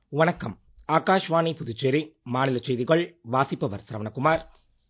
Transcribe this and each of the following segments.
வணக்கம் ஆகாஷ்வாணி புதுச்சேரி மாநில செய்திகள் வாசிப்பவர் சரவணகுமார்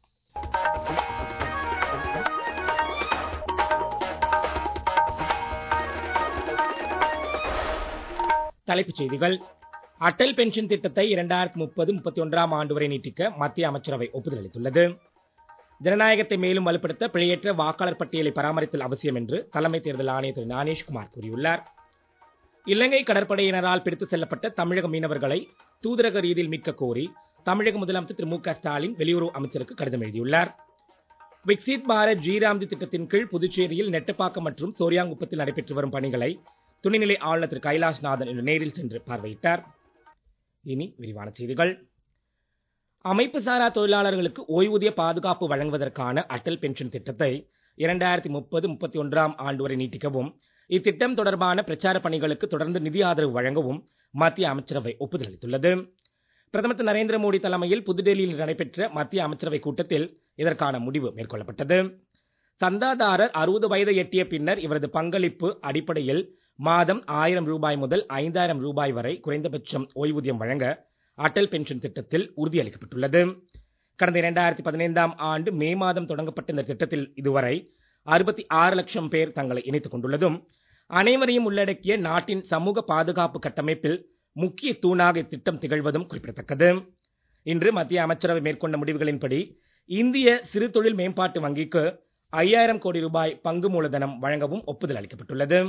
தலைப்புச் செய்திகள் அடல் பென்ஷன் திட்டத்தை இரண்டாயிரத்தி முப்பது முப்பத்தி ஒன்றாம் ஆண்டு வரை நீட்டிக்க மத்திய அமைச்சரவை ஒப்புதல் அளித்துள்ளது ஜனநாயகத்தை மேலும் வலுப்படுத்த பிழையற்ற வாக்காளர் பட்டியலை பராமரித்தல் அவசியம் என்று தலைமை தேர்தல் ஆணையர் திரு ஞானேஷ்குமார் கூறியுள்ளார் இலங்கை கடற்படையினரால் பிடித்துச் செல்லப்பட்ட தமிழக மீனவர்களை தூதரக ரீதியில் மீட்க கோரி தமிழக முதலமைச்சர் திரு மு க ஸ்டாலின் வெளியுறவு அமைச்சருக்கு கடிதம் எழுதியுள்ளார் விக்சித் பாரத் ஜீராம்ஜி திட்டத்தின் கீழ் புதுச்சேரியில் நெட்டப்பாக்கம் மற்றும் சோரியாங்குப்பத்தில் நடைபெற்று வரும் பணிகளை துணைநிலை ஆளுநர் திரு கைலாஷ்நாதன் இன்று நேரில் சென்று பார்வையிட்டார் இனி விரிவான செய்திகள் அமைப்பு சாரா தொழிலாளர்களுக்கு ஓய்வூதிய பாதுகாப்பு வழங்குவதற்கான அடல் பென்ஷன் திட்டத்தை இரண்டாயிரத்தி முப்பது முப்பத்தி ஒன்றாம் ஆண்டு வரை நீட்டிக்கவும் இத்திட்டம் தொடர்பான பிரச்சார பணிகளுக்கு தொடர்ந்து நிதி ஆதரவு வழங்கவும் மத்திய அமைச்சரவை ஒப்புதல் அளித்துள்ளது பிரதமர் திரு நரேந்திர மோடி தலைமையில் புதுடெல்லியில் நடைபெற்ற மத்திய அமைச்சரவை கூட்டத்தில் இதற்கான முடிவு மேற்கொள்ளப்பட்டது சந்தாதாரர் அறுபது வயதை எட்டிய பின்னர் இவரது பங்களிப்பு அடிப்படையில் மாதம் ஆயிரம் ரூபாய் முதல் ஐந்தாயிரம் ரூபாய் வரை குறைந்தபட்சம் ஓய்வூதியம் வழங்க அடல் பென்ஷன் திட்டத்தில் உறுதியளிக்கப்பட்டுள்ளது கடந்த இரண்டாயிரத்தி பதினைந்தாம் ஆண்டு மே மாதம் தொடங்கப்பட்ட இந்த திட்டத்தில் இதுவரை அறுபத்தி ஆறு லட்சம் பேர் தங்களை இணைத்துக் கொண்டுள்ளதும் அனைவரையும் உள்ளடக்கிய நாட்டின் சமூக பாதுகாப்பு கட்டமைப்பில் முக்கிய தூணாக இத்திட்டம் திகழ்வதும் குறிப்பிடத்தக்கது இன்று மத்திய அமைச்சரவை மேற்கொண்ட முடிவுகளின்படி இந்திய சிறு தொழில் மேம்பாட்டு வங்கிக்கு ஐயாயிரம் கோடி ரூபாய் பங்கு மூலதனம் வழங்கவும் ஒப்புதல் அளிக்கப்பட்டுள்ளது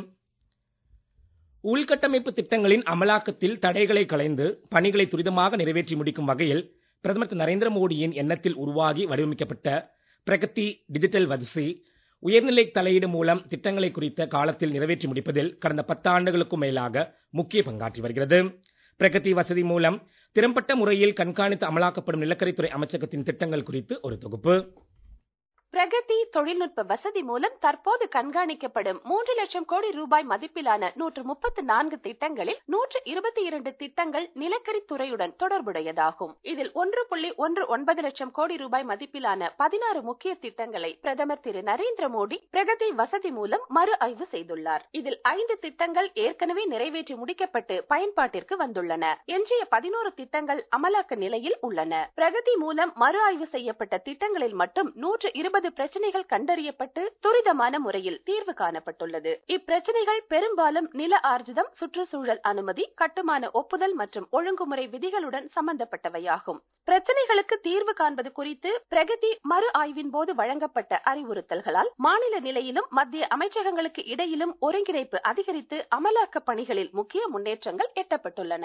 உள்கட்டமைப்பு திட்டங்களின் அமலாக்கத்தில் தடைகளை களைந்து பணிகளை துரிதமாக நிறைவேற்றி முடிக்கும் வகையில் பிரதமர் திரு நரேந்திர மோடியின் எண்ணத்தில் உருவாகி வடிவமைக்கப்பட்ட பிரகதி டிஜிட்டல் வதசி உயர்நிலை தலையீடு மூலம் திட்டங்களை குறித்த காலத்தில் நிறைவேற்றி முடிப்பதில் கடந்த பத்தாண்டுகளுக்கும் மேலாக முக்கிய பங்காற்றி வருகிறது பிரகதி வசதி மூலம் திறம்பட்ட முறையில் கண்காணித்து அமலாக்கப்படும் நிலக்கரித்துறை அமைச்சகத்தின் திட்டங்கள் குறித்து ஒரு தொகுப்பு பிரகதி தொழில்நுட்ப வசதி மூலம் தற்போது கண்காணிக்கப்படும் மூன்று லட்சம் கோடி ரூபாய் மதிப்பிலான நூற்று முப்பத்து நான்கு திட்டங்களில் நூற்று இருபத்தி இரண்டு திட்டங்கள் நிலக்கரி துறையுடன் தொடர்புடையதாகும் இதில் ஒன்று புள்ளி ஒன்று ஒன்பது லட்சம் கோடி ரூபாய் மதிப்பிலான பதினாறு முக்கிய திட்டங்களை பிரதமர் திரு நரேந்திர மோடி பிரகதி வசதி மூலம் மறு ஆய்வு செய்துள்ளார் இதில் ஐந்து திட்டங்கள் ஏற்கனவே நிறைவேற்றி முடிக்கப்பட்டு பயன்பாட்டிற்கு வந்துள்ளன எஞ்சிய பதினோரு திட்டங்கள் அமலாக்க நிலையில் உள்ளன பிரகதி மூலம் மறு ஆய்வு செய்யப்பட்ட திட்டங்களில் மட்டும் நூற்று இருபது இருபது பிரச்சனைகள் கண்டறியப்பட்டு துரிதமான முறையில் தீர்வு காணப்பட்டுள்ளது இப்பிரச்சனைகள் பெரும்பாலும் நில ஆர்ஜிதம் சுற்றுச்சூழல் அனுமதி கட்டுமான ஒப்புதல் மற்றும் ஒழுங்குமுறை விதிகளுடன் சம்பந்தப்பட்டவையாகும் பிரச்சனைகளுக்கு தீர்வு காண்பது குறித்து பிரகதி மறு ஆய்வின் போது வழங்கப்பட்ட அறிவுறுத்தல்களால் மாநில நிலையிலும் மத்திய அமைச்சகங்களுக்கு இடையிலும் ஒருங்கிணைப்பு அதிகரித்து அமலாக்க பணிகளில் முக்கிய முன்னேற்றங்கள் எட்டப்பட்டுள்ளன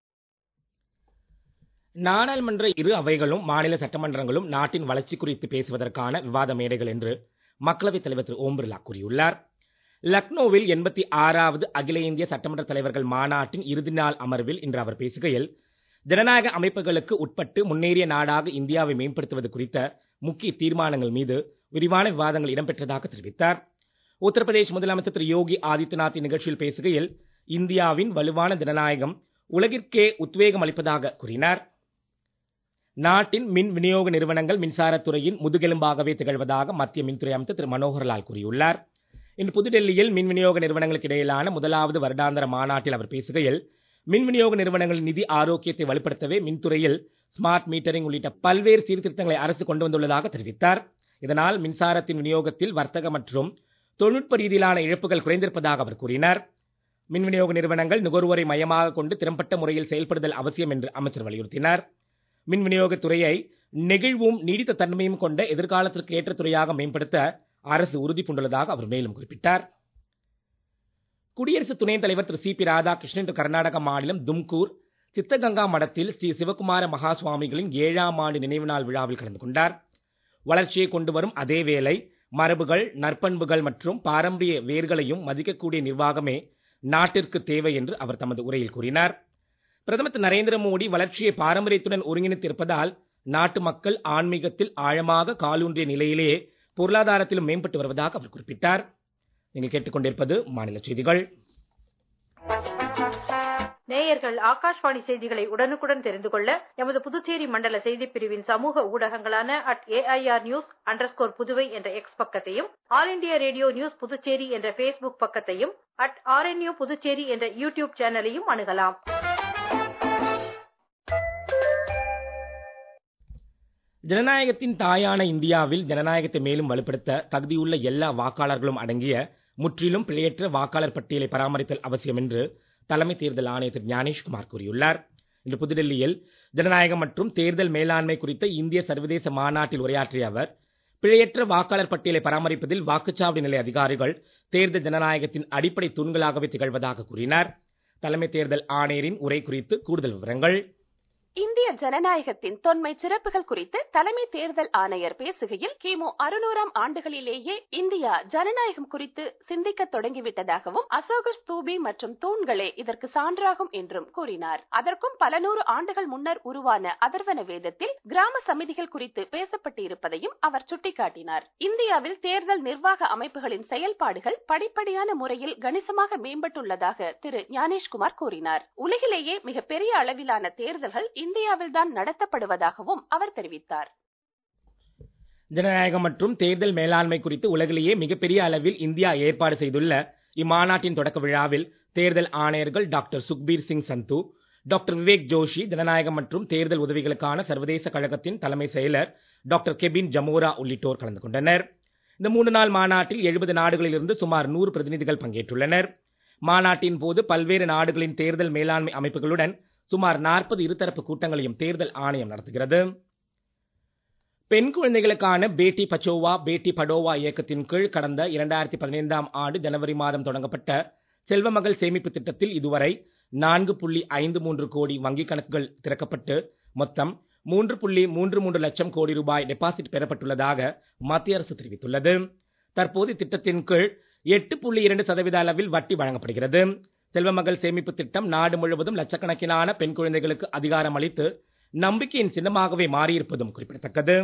நாடாளுமன்ற இரு அவைகளும் மாநில சட்டமன்றங்களும் நாட்டின் வளர்ச்சி குறித்து பேசுவதற்கான விவாத மேடைகள் என்று மக்களவைத் தலைவர் திரு ஓம் பிர்லா கூறியுள்ளார் லக்னோவில் எண்பத்தி ஆறாவது அகில இந்திய சட்டமன்ற தலைவர்கள் மாநாட்டின் இறுதி நாள் அமர்வில் இன்று அவர் பேசுகையில் ஜனநாயக அமைப்புகளுக்கு உட்பட்டு முன்னேறிய நாடாக இந்தியாவை மேம்படுத்துவது குறித்த முக்கிய தீர்மானங்கள் மீது விரிவான விவாதங்கள் இடம்பெற்றதாக தெரிவித்தார் உத்தரப்பிரதேஷ் முதலமைச்சர் திரு யோகி ஆதித்யநாத் இந்நிகழ்ச்சியில் பேசுகையில் இந்தியாவின் வலுவான ஜனநாயகம் உலகிற்கே உத்வேகம் அளிப்பதாக கூறினார் நாட்டின் மின் விநியோக நிறுவனங்கள் மின்சாரத்துறையின் முதுகெலும்பாகவே திகழ்வதாக மத்திய மின்துறை அமைச்சர் திரு மனோகர்லால் கூறியுள்ளார் இன்று புதுடெல்லியில் மின் விநியோக நிறுவனங்களுக்கு இடையிலான முதலாவது வருடாந்திர மாநாட்டில் அவர் பேசுகையில் மின் விநியோக நிறுவனங்களின் நிதி ஆரோக்கியத்தை வலுப்படுத்தவே மின்துறையில் ஸ்மார்ட் மீட்டரிங் உள்ளிட்ட பல்வேறு சீர்திருத்தங்களை அரசு கொண்டு வந்துள்ளதாக தெரிவித்தார் இதனால் மின்சாரத்தின் விநியோகத்தில் வர்த்தக மற்றும் தொழில்நுட்ப ரீதியிலான இழப்புகள் குறைந்திருப்பதாக அவர் கூறினார் மின் விநியோக நிறுவனங்கள் நுகர்வோரை மையமாக கொண்டு திறம்பட்ட முறையில் செயல்படுதல் அவசியம் என்று அமைச்சர் வலியுறுத்தினார் மின் விநியோகத் துறையை நெகிழ்வும் நீடித்த தன்மையும் கொண்ட எதிர்காலத்திற்கு ஏற்ற துறையாக மேம்படுத்த அரசு உறுதி பூண்டுள்ளதாக அவர் மேலும் குறிப்பிட்டார் குடியரசு துணைத் தலைவர் திரு சி பி ராதாகிருஷ்ணன் இன்று கர்நாடக மாநிலம் தும்கூர் சித்தகங்கா மடத்தில் ஸ்ரீ சிவகுமார மகா சுவாமிகளின் ஏழாம் ஆண்டு நினைவு நாள் விழாவில் கலந்து கொண்டார் வளர்ச்சியை கொண்டு வரும் அதே வேளை மரபுகள் நற்பண்புகள் மற்றும் பாரம்பரிய வேர்களையும் மதிக்கக்கூடிய நிர்வாகமே நாட்டிற்கு தேவை என்று அவர் தமது உரையில் கூறினார் பிரதமர் திரு நரேந்திர மோடி வளர்ச்சியை பாரம்பரியத்துடன் ஒருங்கிணைத்திருப்பதால் நாட்டு மக்கள் ஆன்மீகத்தில் ஆழமாக காலூன்றிய நிலையிலேயே பொருளாதாரத்திலும் மேம்பட்டு வருவதாக அவர் குறிப்பிட்டார் நீங்கள் கேட்டுக்கொண்டிருப்பது மாநில செய்திகள் நேயர்கள் ஆகாஷ்வாணி செய்திகளை உடனுக்குடன் தெரிந்து கொள்ள எமது புதுச்சேரி மண்டல செய்திப் பிரிவின் சமூக ஊடகங்களான at AIR news underscore Puduvai என்ற எக்ஸ் பக்கத்தையும் all India radio news Puducherry என்ற ஃபேஸ்புக் பக்கத்தையும் அட் ஆர்என்யூ புதுச்சேரி என்ற யூடியூப் சேனலையும் அணுகலாம் ஜனநாயகத்தின் தாயான இந்தியாவில் ஜனநாயகத்தை மேலும் வலுப்படுத்த தகுதியுள்ள எல்லா வாக்காளர்களும் அடங்கிய முற்றிலும் பிழையற்ற வாக்காளர் பட்டியலை பராமரித்தல் அவசியம் என்று தலைமை தேர்தல் ஆணையர் திரு ஞானேஷ்குமார் கூறியுள்ளார் இன்று புதுடெல்லியில் ஜனநாயகம் மற்றும் தேர்தல் மேலாண்மை குறித்த இந்திய சர்வதேச மாநாட்டில் உரையாற்றிய அவர் பிழையற்ற வாக்காளர் பட்டியலை பராமரிப்பதில் வாக்குச்சாவடி நிலை அதிகாரிகள் தேர்தல் ஜனநாயகத்தின் அடிப்படை தூண்களாகவே திகழ்வதாக கூறினார் தலைமை தேர்தல் ஆணையரின் உரை குறித்து கூடுதல் விவரங்கள் இந்திய ஜனநாயகத்தின் தொன்மை சிறப்புகள் குறித்து தலைமை தேர்தல் ஆணையர் பேசுகையில் கிமு அறுநூறாம் ஆண்டுகளிலேயே இந்தியா ஜனநாயகம் குறித்து சிந்திக்க தொடங்கிவிட்டதாகவும் அசோக ஸ்தூபி மற்றும் தூண்களே இதற்கு சான்றாகும் என்றும் கூறினார் அதற்கும் பல நூறு ஆண்டுகள் முன்னர் உருவான அதர்வன வேதத்தில் கிராம சமிதிகள் குறித்து பேசப்பட்டு இருப்பதையும் அவர் சுட்டிக்காட்டினார் இந்தியாவில் தேர்தல் நிர்வாக அமைப்புகளின் செயல்பாடுகள் படிப்படியான முறையில் கணிசமாக மேம்பட்டுள்ளதாக திரு ஞானேஷ்குமார் கூறினார் உலகிலேயே மிகப்பெரிய அளவிலான தேர்தல்கள் இந்தியாவில் தான் நடத்தப்படுவதாகவும் அவர் தெரிவித்தார் ஜனநாயகம் மற்றும் தேர்தல் மேலாண்மை குறித்து உலகிலேயே மிகப்பெரிய அளவில் இந்தியா ஏற்பாடு செய்துள்ள இம்மாநாட்டின் தொடக்க விழாவில் தேர்தல் ஆணையர்கள் டாக்டர் சுக்பீர் சிங் சந்து டாக்டர் விவேக் ஜோஷி ஜனநாயகம் மற்றும் தேர்தல் உதவிகளுக்கான சர்வதேச கழகத்தின் தலைமை செயலர் டாக்டர் கெபின் ஜமோரா உள்ளிட்டோர் கலந்து கொண்டனர் இந்த மூன்று நாள் மாநாட்டில் எழுபது நாடுகளிலிருந்து சுமார் நூறு பிரதிநிதிகள் பங்கேற்றுள்ளனர் மாநாட்டின் போது பல்வேறு நாடுகளின் தேர்தல் மேலாண்மை அமைப்புகளுடன் சுமார் நாற்பது இருதரப்பு கூட்டங்களையும் தேர்தல் ஆணையம் நடத்துகிறது பெண் குழந்தைகளுக்கான பேட்டி பச்சோவா பேட்டி படோவா இயக்கத்தின் கீழ் கடந்த இரண்டாயிரத்தி பதினைந்தாம் ஆண்டு ஜனவரி மாதம் தொடங்கப்பட்ட செல்வமகள் சேமிப்பு திட்டத்தில் இதுவரை நான்கு புள்ளி ஐந்து மூன்று கோடி வங்கிக் கணக்குகள் திறக்கப்பட்டு மொத்தம் மூன்று புள்ளி மூன்று மூன்று லட்சம் கோடி ரூபாய் டெபாசிட் பெறப்பட்டுள்ளதாக மத்திய அரசு தெரிவித்துள்ளது தற்போது திட்டத்தின் கீழ் எட்டு புள்ளி இரண்டு சதவீத அளவில் வட்டி வழங்கப்படுகிறது செல்வமகள் சேமிப்பு திட்டம் நாடு முழுவதும் லட்சக்கணக்கிலான பெண் குழந்தைகளுக்கு அதிகாரம் அளித்து நம்பிக்கையின் சின்னமாகவே மாறியிருப்பதும் குறிப்பிடத்தக்கது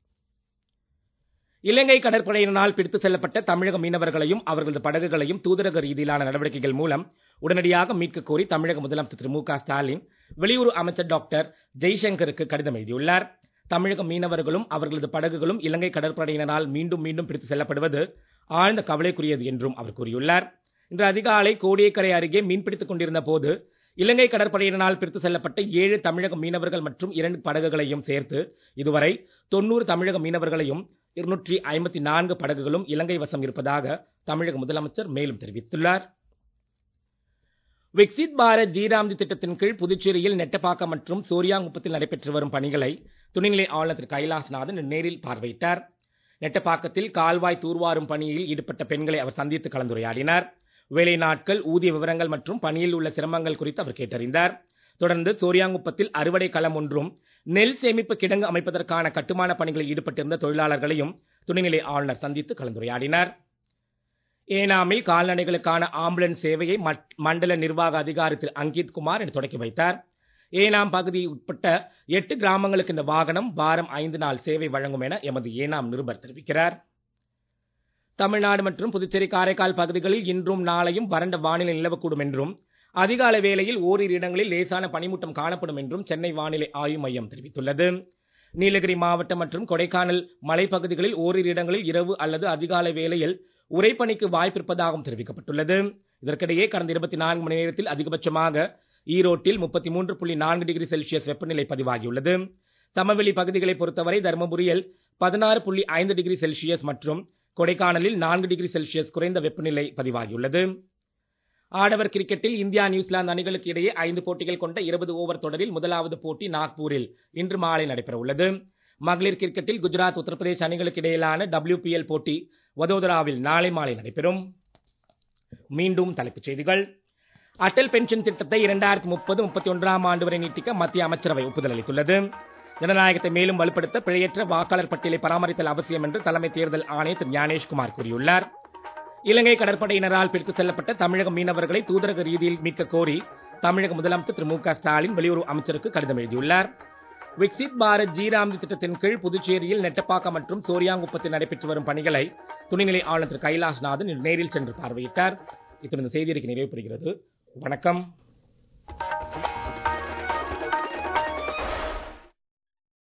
இலங்கை கடற்படையினரால் பிடித்து செல்லப்பட்ட தமிழக மீனவர்களையும் அவர்களது படகுகளையும் தூதரக ரீதியிலான நடவடிக்கைகள் மூலம் உடனடியாக மீட்க கோரி தமிழக முதலமைச்சர் திரு மு க ஸ்டாலின் வெளியுறவு அமைச்சர் டாக்டர் ஜெய்சங்கருக்கு கடிதம் எழுதியுள்ளார் தமிழக மீனவர்களும் அவர்களது படகுகளும் இலங்கை கடற்படையினரால் மீண்டும் மீண்டும் பிடித்து செல்லப்படுவது ஆழ்ந்த கவலைக்குரியது என்றும் அவர் கூறியுள்ளார் இன்று அதிகாலை கோடியக்கரை அருகே மீன்பிடித்துக் கொண்டிருந்த போது இலங்கை கடற்படையினரால் பிடித்து செல்லப்பட்ட ஏழு தமிழக மீனவர்கள் மற்றும் இரண்டு படகுகளையும் சேர்த்து இதுவரை தொண்ணூறு தமிழக மீனவர்களையும் இருநூற்றி ஐம்பத்தி நான்கு படகுகளும் இலங்கை வசம் இருப்பதாக தமிழக முதலமைச்சர் மேலும் தெரிவித்துள்ளார் விக்சித் பாரத் ஜீராம்ஜி திட்டத்தின் கீழ் புதுச்சேரியில் நெட்டப்பாக்கம் மற்றும் சோரியாங்குப்பத்தில் நடைபெற்று வரும் பணிகளை துணைநிலை ஆளுநர் திரு கைலாஸ்நாதன் நேரில் பார்வையிட்டார் நெட்டப்பாக்கத்தில் கால்வாய் தூர்வாரும் பணியில் ஈடுபட்ட பெண்களை அவர் சந்தித்து கலந்துரையாடினார் வேலை நாட்கள் ஊதிய விவரங்கள் மற்றும் பணியில் உள்ள சிரமங்கள் குறித்து அவர் கேட்டறிந்தார் தொடர்ந்து சோரியாங்குப்பத்தில் அறுவடை களம் ஒன்றும் நெல் சேமிப்பு கிடங்கு அமைப்பதற்கான கட்டுமான பணிகளில் ஈடுபட்டிருந்த தொழிலாளர்களையும் துணைநிலை ஆளுநர் சந்தித்து கலந்துரையாடினார் ஏனாமில் கால்நடைகளுக்கான ஆம்புலன்ஸ் சேவையை மண்டல நிர்வாக அதிகாரி திரு அங்கித் குமார் இன்று தொடக்கி வைத்தார் ஏனாம் பகுதி உட்பட்ட எட்டு கிராமங்களுக்கு இந்த வாகனம் வாரம் ஐந்து நாள் சேவை வழங்கும் என எமது ஏனாம் நிருபர் தெரிவிக்கிறார் தமிழ்நாடு மற்றும் புதுச்சேரி காரைக்கால் பகுதிகளில் இன்றும் நாளையும் வறண்ட வானிலை நிலவக்கூடும் என்றும் அதிகாலை வேளையில் ஓரிரு இடங்களில் லேசான பனிமூட்டம் காணப்படும் என்றும் சென்னை வானிலை ஆய்வு மையம் தெரிவித்துள்ளது நீலகிரி மாவட்டம் மற்றும் கொடைக்கானல் மலைப்பகுதிகளில் ஓரிரு இடங்களில் இரவு அல்லது அதிகாலை வேளையில் உரைப்பனிக்கு வாய்ப்பிருப்பதாகவும் தெரிவிக்கப்பட்டுள்ளது இதற்கிடையே கடந்த இருபத்தி நான்கு மணி நேரத்தில் அதிகபட்சமாக ஈரோட்டில் முப்பத்தி மூன்று புள்ளி நான்கு டிகிரி செல்சியஸ் வெப்பநிலை பதிவாகியுள்ளது சமவெளி பகுதிகளை பொறுத்தவரை தருமபுரியில் பதினாறு புள்ளி ஐந்து டிகிரி செல்சியஸ் மற்றும் கொடைக்கானலில் நான்கு டிகிரி செல்சியஸ் குறைந்த வெப்பநிலை பதிவாகியுள்ளது ஆடவர் கிரிக்கெட்டில் இந்தியா நியூசிலாந்து அணிகளுக்கு இடையே ஐந்து போட்டிகள் கொண்ட இருபது ஓவர் தொடரில் முதலாவது போட்டி நாக்பூரில் இன்று மாலை நடைபெற உள்ளது மகளிர் கிரிக்கெட்டில் குஜராத் உத்தரப்பிரதேச அணிகளுக்கு இடையிலான டபிள்யூபிஎல் போட்டி வதோதராவில் நாளை மாலை நடைபெறும் மீண்டும் தலைப்புச் செய்திகள் அடல் பென்ஷன் திட்டத்தை இரண்டாயிரத்தி முப்பது முப்பத்தி ஒன்றாம் ஆண்டு வரை நீட்டிக்க மத்திய அமைச்சரவை ஒப்புதல் அளித்துள்ளது ஜனநாயகத்தை மேலும் வலுப்படுத்த பிழையற்ற வாக்காளர் பட்டியலை பராமரித்தல் அவசியம் என்று தலைமை தேர்தல் ஆணையர் திரு ஞானேஷ்குமார் கூறியுள்ளார் இலங்கை கடற்படையினரால் பிடித்து செல்லப்பட்ட தமிழக மீனவர்களை தூதரக ரீதியில் மீட்க கோரி தமிழக முதலமைச்சர் திரு மு க ஸ்டாலின் வெளியுறவு அமைச்சருக்கு கடிதம் எழுதியுள்ளார் விக்சித் பாரத் ஜீராம்ஜி திட்டத்தின் கீழ் புதுச்சேரியில் நெட்டப்பாக்கம் மற்றும் சோரியாங்குப்பத்தில் நடைபெற்று வரும் பணிகளை துணைநிலை ஆளுநர் திரு கைலாஷ்நாதன் இன்று நேரில் சென்று பார்வையிட்டார் இத்துடன் இந்த செய்தியறிக்கை நிறைவு பெறுகிறது வணக்கம்